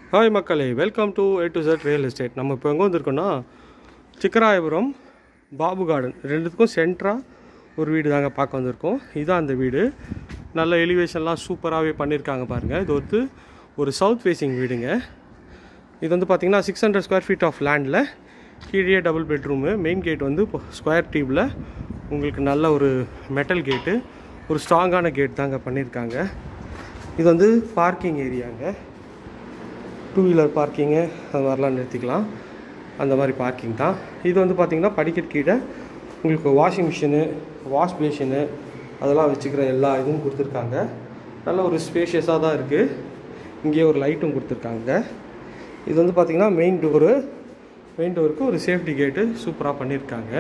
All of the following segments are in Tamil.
ஹாய் மக்களே welcome to A to Z real estate நம்ம இப்போ எங்கே வந்திருக்கோம்னா சிக்கராயபுரம் பாபு கார்டன் ரெண்டுத்துக்கும் சென்டராக ஒரு வீடு தாங்க பார்க்க வந்திருக்கோம் இதுதான் அந்த வீடு நல்ல எலிவேஷன்லாம் சூப்பராகவே பண்ணியிருக்காங்க பாருங்கள் இது வந்து ஒரு சவுத் ஃபேஸிங் வீடுங்க இது வந்து பார்த்திங்கன்னா six hundred square feet of லேண்டில் கீழே டபுள் பெட்ரூமு மெயின் கேட் வந்து ஸ்கொயர் டியூப்பில் உங்களுக்கு நல்ல ஒரு மெட்டல் கேட்டு ஒரு ஸ்ட்ராங்கான கேட் தாங்க பண்ணியிருக்காங்க இது வந்து பார்க்கிங் ஏரியாங்க டூ வீலர் பார்க்கிங்கு அது மாதிரிலாம் நிறுத்திக்கலாம் அந்த மாதிரி பார்க்கிங் தான் இது வந்து பார்த்திங்கன்னா படிக்கட்டு கீழே உங்களுக்கு வாஷிங் மிஷினு வாஷ் பேஷனு அதெல்லாம் வச்சுக்கிற எல்லா இதுவும் கொடுத்துருக்காங்க நல்ல ஒரு ஸ்பேஷியஸாக தான் இருக்குது இங்கேயே ஒரு லைட்டும் கொடுத்துருக்காங்க இது வந்து பார்த்திங்கன்னா மெயின் டோரு மெயின் டோருக்கு ஒரு சேஃப்டி கேட்டு சூப்பராக பண்ணியிருக்காங்க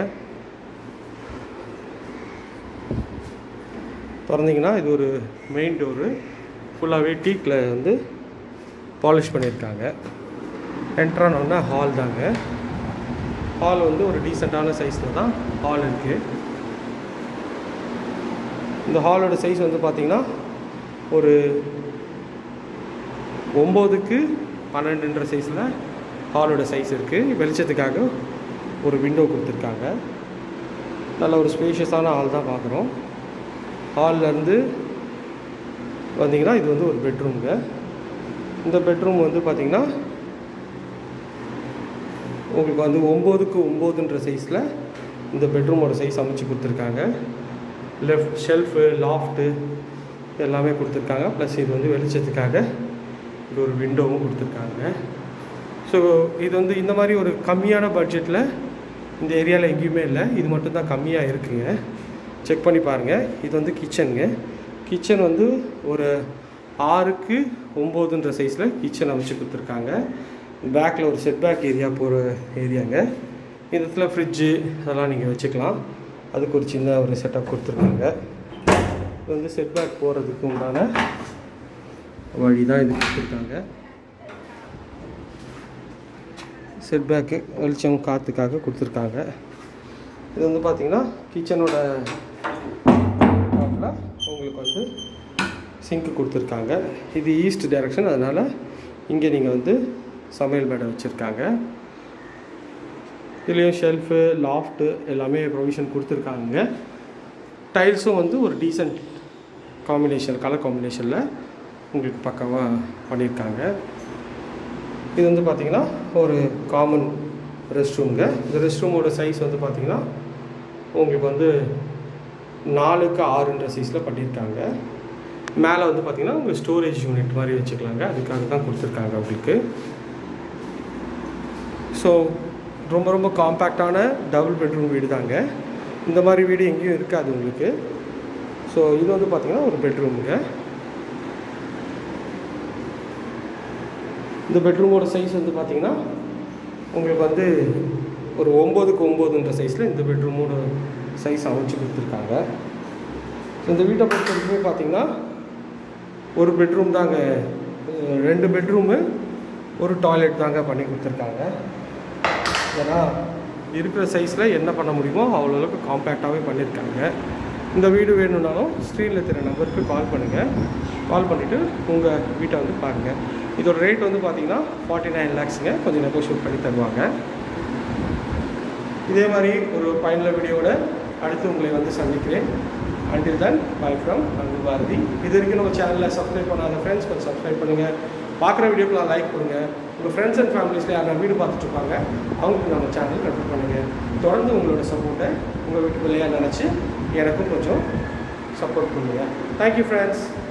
திறந்தீங்கன்னா இது ஒரு மெயின் டோரு ஃபுல்லாகவே டீக்கில் வந்து பாலிஷ் பண்ணியிருக்காங்க என்ட்ரானோன்னா ஹால் தாங்க ஹால் வந்து ஒரு டீசெண்டான சைஸில் தான் ஹால் இருக்குது இந்த ஹாலோட சைஸ் வந்து பார்த்திங்கன்னா ஒரு ஒம்போதுக்கு பன்னெண்டுன்ற சைஸில் ஹாலோட சைஸ் இருக்குது வெளிச்சத்துக்காக ஒரு விண்டோ கொடுத்துருக்காங்க நல்ல ஒரு ஸ்பேஷியஸான ஹால் தான் பார்க்குறோம் ஹால்லேருந்து வந்தீங்கன்னா இது வந்து ஒரு பெட்ரூம்ங்க இந்த பெட்ரூம் வந்து பார்த்திங்கன்னா உங்களுக்கு வந்து ஒம்போதுக்கு ஒம்போதுன்ற சைஸில் இந்த பெட்ரூமோட சைஸ் அமைச்சு கொடுத்துருக்காங்க லெஃப்ட் ஷெல்ஃபு லாஃப்ட்டு எல்லாமே கொடுத்துருக்காங்க ப்ளஸ் இது வந்து வெளிச்சத்துக்காக இது ஒரு விண்டோவும் கொடுத்துருக்காங்க ஸோ இது வந்து இந்த மாதிரி ஒரு கம்மியான பட்ஜெட்டில் இந்த ஏரியாவில் எங்கேயுமே இல்லை இது மட்டும்தான் கம்மியாக இருக்குங்க செக் பண்ணி பாருங்கள் இது வந்து கிச்சனுங்க கிச்சன் வந்து ஒரு ஆறுக்கு ஒம்போதுன்ற சைஸில் கிச்சன் அமைச்சு கொடுத்துருக்காங்க பேக்கில் ஒரு செட் பேக் ஏரியா போகிற ஏரியாங்க இந்த இடத்துல ஃப்ரிட்ஜு அதெல்லாம் நீங்கள் வச்சுக்கலாம் அதுக்கு ஒரு சின்ன ஒரு செட்டப் கொடுத்துருக்காங்க இது வந்து செட் பேக் போகிறதுக்கு உண்டான வழி தான் இது கொடுத்துருக்காங்க செட் பேக்கு வெளிச்சம் காற்றுக்காக கொடுத்துருக்காங்க இது வந்து பார்த்திங்கன்னா கிச்சனோட டாப்பில் உங்களுக்கு வந்து சிங்க்கு கொடுத்துருக்காங்க இது ஈஸ்ட் டைரக்ஷன் அதனால் இங்கே நீங்கள் வந்து சமையல் மேடை வச்சுருக்காங்க இதுலேயும் ஷெல்ஃபு லாஃப்ட்டு எல்லாமே ப்ரொவிஷன் கொடுத்துருக்காங்க டைல்ஸும் வந்து ஒரு டீசெண்ட் காம்பினேஷன் கலர் காம்பினேஷனில் உங்களுக்கு பக்காவாக பண்ணியிருக்காங்க இது வந்து பார்த்திங்கன்னா ஒரு காமன் ரெஸ்ட் ரூம்ங்க இந்த ரெஸ்ட் ரூமோட சைஸ் வந்து பார்த்திங்கன்னா உங்களுக்கு வந்து நாலுக்கு ஆறுன்ற சைஸில் பண்ணியிருக்காங்க மேலே வந்து பார்த்திங்கன்னா உங்களுக்கு ஸ்டோரேஜ் யூனிட் மாதிரி வச்சுக்கலாங்க அதுக்காக தான் கொடுத்துருக்காங்க உங்களுக்கு ஸோ ரொம்ப ரொம்ப காம்பேக்டான டபுள் பெட்ரூம் வீடு தாங்க இந்த மாதிரி வீடு எங்கேயும் இருக்காது உங்களுக்கு ஸோ இது வந்து பார்த்திங்கன்னா ஒரு பெட்ரூமுங்க இந்த பெட்ரூமோட சைஸ் வந்து பார்த்திங்கன்னா உங்களுக்கு வந்து ஒரு ஒம்போதுக்கு ஒம்போதுன்ற சைஸில் இந்த பெட்ரூமோட சைஸ் அமைச்சு கொடுத்துருக்காங்க ஸோ இந்த வீட்டை பொறுத்த வரைக்குமே பார்த்திங்கன்னா ஒரு பெட்ரூம் தாங்க அஹ் ரெண்டு பெட்ரூமு ஒரு டாய்லெட் தாங்க பண்ணி கொடுத்துருக்காங்க ஏன்னா இருக்கிற சைஸில் என்ன பண்ண முடியுமோ அவ்வளோ அளவுக்கு காம்பேக்டாகவே பண்ணியிருக்காங்க இந்த வீடு வேணும்னாலும் ஸ்க்ரீனில் தெரிய நம்பருக்கு கால் பண்ணுங்கள் கால் பண்ணிவிட்டு உங்கள் வீட்டை வந்து பாருங்கள் இதோட ரேட் வந்து பார்த்தீங்கன்னா ஃபார்ட்டி நைன் லேக்ஸுங்க கொஞ்சம் நெகோஷியேட் பண்ணி தருவாங்க இதே மாதிரி ஒரு பயனுள்ள வீடியோவோட அடுத்து உங்களை வந்து சந்திக்கிறேன் அண்டில் தன் பை ஃப்ரம் அன்பு பாரதி இது வரைக்கும் நம்ம சேனலில் சப்ஸ்கிரைப் பண்ணாத ஃப்ரெண்ட்ஸ் கொஞ்சம் சப்ஸ்கிரைப் பண்ணுங்கள் பார்க்குற வீடியோக்கெலாம் லைக் கொடுங்க உங்கள் ஃப்ரெண்ட்ஸ் அண்ட் ஃபேமிலிஸில் யாரும் வீடு பார்த்துட்டு இருப்பாங்க அவங்களுக்கு நம்ம சேனல் ரெஃபர் பண்ணுங்கள் தொடர்ந்து உங்களோட சப்போர்ட்டை உங்கள் வீட்டு பிள்ளையாக நினச்சி எனக்கும் கொஞ்சம் சப்போர்ட் பண்ணுங்கள் தேங்க்யூ ஃப்ரெண்ட்ஸ்